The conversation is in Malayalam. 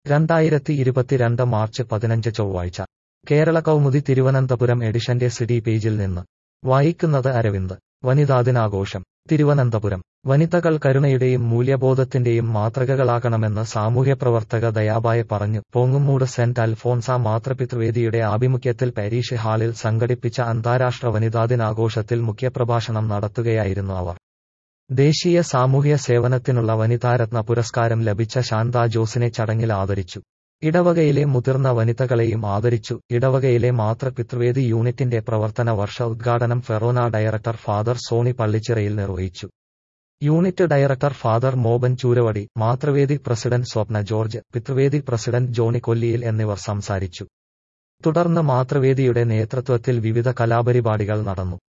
രണ്ടായിരത്തി ഇരുപത്തിരണ്ട് മാർച്ച് പതിനഞ്ച് ചൊവ്വാഴ്ച കേരള കൗമുദി തിരുവനന്തപുരം എഡിഷന്റെ സിഡി പേജിൽ നിന്ന് വായിക്കുന്നത് അരവിന്ദ് വനിതാ ദിനാഘോഷം തിരുവനന്തപുരം വനിതകൾ കരുണയുടെയും മൂല്യബോധത്തിന്റെയും മാതൃകകളാകണമെന്ന് സാമൂഹ്യപ്രവർത്തക ദയാബായ പറഞ്ഞു പോങ്ങുമൂട് സെന്റ് അൽഫോൻസ മാതൃപിതൃവേദിയുടെ ആഭിമുഖ്യത്തിൽ പാരീഷ് ഹാളിൽ സംഘടിപ്പിച്ച അന്താരാഷ്ട്ര വനിതാ ദിനാഘോഷത്തിൽ മുഖ്യപ്രഭാഷണം നടത്തുകയായിരുന്നു അവർ ദേശീയ സാമൂഹ്യ സേവനത്തിനുള്ള വനിതാരത്ന പുരസ്കാരം ലഭിച്ച ശാന്ത ജോസിനെ ചടങ്ങിൽ ആദരിച്ചു ഇടവകയിലെ മുതിർന്ന വനിതകളെയും ആദരിച്ചു ഇടവകയിലെ മാതൃപിതൃവേദി യൂണിറ്റിന്റെ പ്രവർത്തന വർഷ ഉദ്ഘാടനം forane director father Soni Pallichirayil നിർവഹിച്ചു unit director father Moban Chooravadi Mathruvedi president Swapna George Pithruvedi president Johny Kolliyil എന്നിവർ സംസാരിച്ചു തുടർന്ന് മാതൃവേദിയുടെ നേതൃത്വത്തിൽ വിവിധ കലാപരിപാടികൾ നടന്നു